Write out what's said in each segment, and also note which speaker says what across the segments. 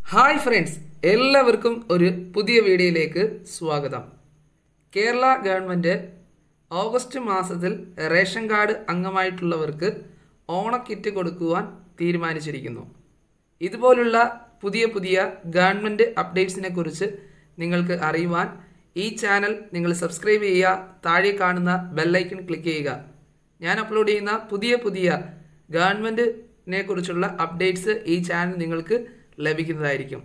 Speaker 1: hi friends എല്ലാവർക്കും ഒരു പുതിയ വീഡിയോയിലേക്ക് സ്വാഗതം കേരള ഗവൺമെൻറ് ഓഗസ്റ്റ് മാസത്തിൽ റേഷൻ കാർഡ് അംഗമായിട്ടുള്ളവർക്ക് ഓണക്കിറ്റ് കൊടുക്കുവാൻ തീരുമാനിച്ചിരിക്കുന്നു ഇതുപോലുള്ള പുതിയ പുതിയ ഗവൺമെൻറ് അപ്ഡേറ്റ്സിനെ കുറിച്ച് നിങ്ങൾക്ക് അറിയുവാൻ ഈ ചാനൽ നിങ്ങൾ സബ്സ്ക്രൈബ് ചെയ്യുക താഴെ കാണുന്ന ബെല്ലൈക്കൺ ക്ലിക്ക് ചെയ്യുക ഞാൻ അപ്ലോഡ് ചെയ്യുന്ന പുതിയ പുതിയ ഗവൺമെൻറ്റിനെ കുറിച്ചുള്ള അപ്ഡേറ്റ്സ് ഈ ചാനൽ നിങ്ങൾക്ക് ലഭിക്കുന്നതായിരിക്കും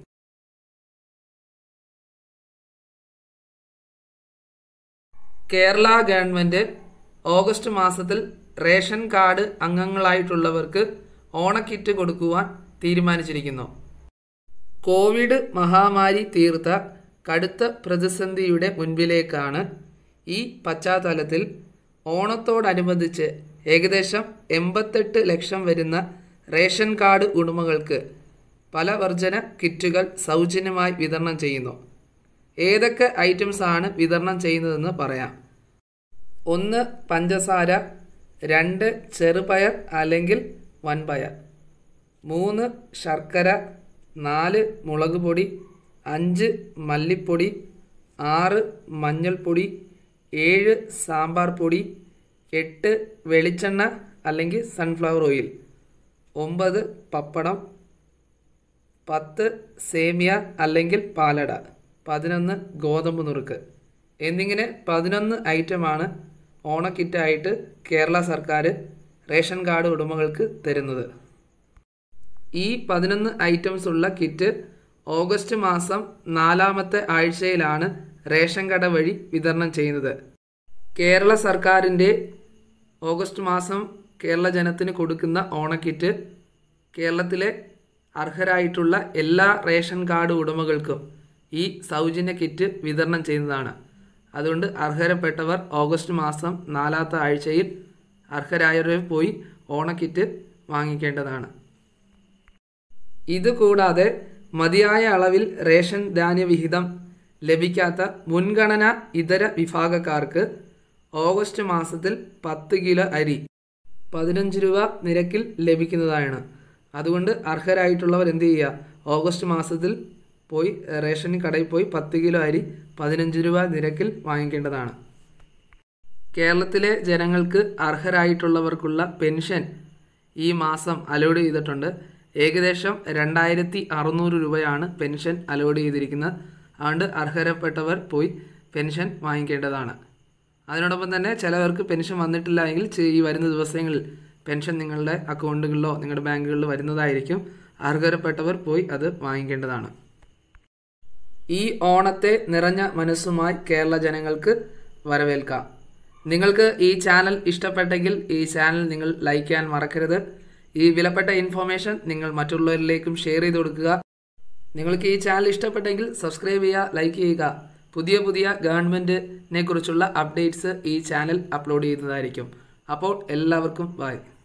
Speaker 1: കേരള ഗവൺമെൻറ് ഓഗസ്റ്റ് മാസത്തിൽ റേഷൻ കാർഡ് അംഗങ്ങളായിട്ടുള്ളവർക്ക് ഓണക്കിറ്റ് കൊടുക്കുവാൻ തീരുമാനിച്ചിരിക്കുന്നു കോവിഡ് മഹാമാരി തീർത്ത കടുത്ത പ്രതിസന്ധിയുടെ മുൻപിലേക്കാണ് ഈ പശ്ചാത്തലത്തിൽ ഓണത്തോടനുബന്ധിച്ച് ഏകദേശം എൺപത്തെട്ട് ലക്ഷം വരുന്ന റേഷൻ കാർഡ് ഉടമകൾക്ക് പലവർജന കിറ്റുകൾ സൗജന്യമായി വിതരണം ചെയ്യുന്നു ഏതൊക്കെ ഐറ്റംസ് ആണ് വിതരണം ചെയ്യുന്നതെന്ന് പറയാം ഒന്ന് പഞ്ചസാര രണ്ട് ചെറുപയർ അല്ലെങ്കിൽ വൻപയർ മൂന്ന് ശർക്കര നാല് മുളക് പൊടി അഞ്ച് മല്ലിപ്പൊടി ആറ് മഞ്ഞൾപ്പൊടി ഏഴ് സാമ്പാർ പൊടി എട്ട് വെളിച്ചെണ്ണ അല്ലെങ്കിൽ സൺഫ്ലവർ ഓയിൽ ഒമ്പത് പപ്പടം പത്ത് സേമിയ അല്ലെങ്കിൽ പാലട പതിനൊന്ന് ഗോതമ്പ് നുറുക്ക് എന്നിങ്ങനെ പതിനൊന്ന് ഐറ്റമാണ് ഓണക്കിറ്റായിട്ട് കേരള സർക്കാർ റേഷൻ കാർഡ് ഉടമകൾക്ക് തരുന്നത് ഈ പതിനൊന്ന് ഐറ്റംസ് ഉള്ള കിറ്റ് ഓഗസ്റ്റ് മാസം നാലാമത്തെ ആഴ്ചയിലാണ് റേഷൻ കട വഴി വിതരണം ചെയ്യുന്നത് കേരള സർക്കാരിൻ്റെ ഓഗസ്റ്റ് മാസം കേരള ജനത്തിന് കൊടുക്കുന്ന ഓണക്കിറ്റ് കേരളത്തിലെ അർഹരായിട്ടുള്ള എല്ലാ റേഷൻ കാർഡ് ഉടമകൾക്കും ഈ സൗജന്യ കിറ്റ് വിതരണം ചെയ്യുന്നതാണ് അതുകൊണ്ട് അർഹരപ്പെട്ടവർ ഓഗസ്റ്റ് മാസം നാലാമത്തെ ആഴ്ചയിൽ അർഹരായവരെ പോയി ഓണക്കിറ്റ് വാങ്ങിക്കേണ്ടതാണ് ഇതുകൂടാതെ മതിയായ അളവിൽ റേഷൻ ധാന്യവിഹിതം ലഭിക്കാത്ത മുൻഗണന ഇതര വിഭാഗക്കാർക്ക് ഓഗസ്റ്റ് മാസത്തിൽ പത്ത് കിലോ അരി പതിനഞ്ച് രൂപ നിരക്കിൽ ലഭിക്കുന്നതാണ് അതുകൊണ്ട് അർഹരായിട്ടുള്ളവർ എന്ത് ചെയ്യുക ഓഗസ്റ്റ് മാസത്തിൽ പോയി റേഷൻ കടയിൽ പോയി പത്ത് കിലോ അരി പതിനഞ്ച് രൂപ നിരക്കിൽ വാങ്ങിക്കേണ്ടതാണ് കേരളത്തിലെ ജനങ്ങൾക്ക് അർഹരായിട്ടുള്ളവർക്കുള്ള പെൻഷൻ ഈ മാസം അലോഡ് ചെയ്തിട്ടുണ്ട് ഏകദേശം രണ്ടായിരത്തി അറുന്നൂറ് രൂപയാണ് പെൻഷൻ അലോഡ് ചെയ്തിരിക്കുന്നത് അതുകൊണ്ട് അർഹരപ്പെട്ടവർ പോയി പെൻഷൻ വാങ്ങിക്കേണ്ടതാണ് അതിനോടൊപ്പം തന്നെ ചിലവർക്ക് പെൻഷൻ വന്നിട്ടില്ല എങ്കിൽ ഈ വരുന്ന ദിവസങ്ങളിൽ പെൻഷൻ നിങ്ങളുടെ അക്കൗണ്ടുകളിലോ നിങ്ങളുടെ ബാങ്കുകളിലോ വരുന്നതായിരിക്കും അർഹരപ്പെട്ടവർ പോയി അത് വാങ്ങിക്കേണ്ടതാണ് ഈ ഓണത്തെ നിറഞ്ഞ മനസ്സുമായി കേരള ജനങ്ങൾക്ക് വരവേൽക്കാം നിങ്ങൾക്ക് ഈ ചാനൽ ഇഷ്ടപ്പെട്ടെങ്കിൽ ഈ ചാനൽ നിങ്ങൾ ലൈക്ക് ചെയ്യാൻ മറക്കരുത് ഈ വിലപ്പെട്ട ഇൻഫോർമേഷൻ നിങ്ങൾ മറ്റുള്ളവരിലേക്കും ഷെയർ ചെയ്ത് കൊടുക്കുക നിങ്ങൾക്ക് ഈ ചാനൽ ഇഷ്ടപ്പെട്ടെങ്കിൽ സബ്സ്ക്രൈബ് ചെയ്യുക ലൈക്ക് ചെയ്യുക പുതിയ പുതിയ ഗവൺമെൻറ്റിനെ കുറിച്ചുള്ള അപ്ഡേറ്റ്സ് ഈ ചാനൽ അപ്ലോഡ് ചെയ്യുന്നതായിരിക്കും അപ്പോൾ എല്ലാവർക്കും ബൈ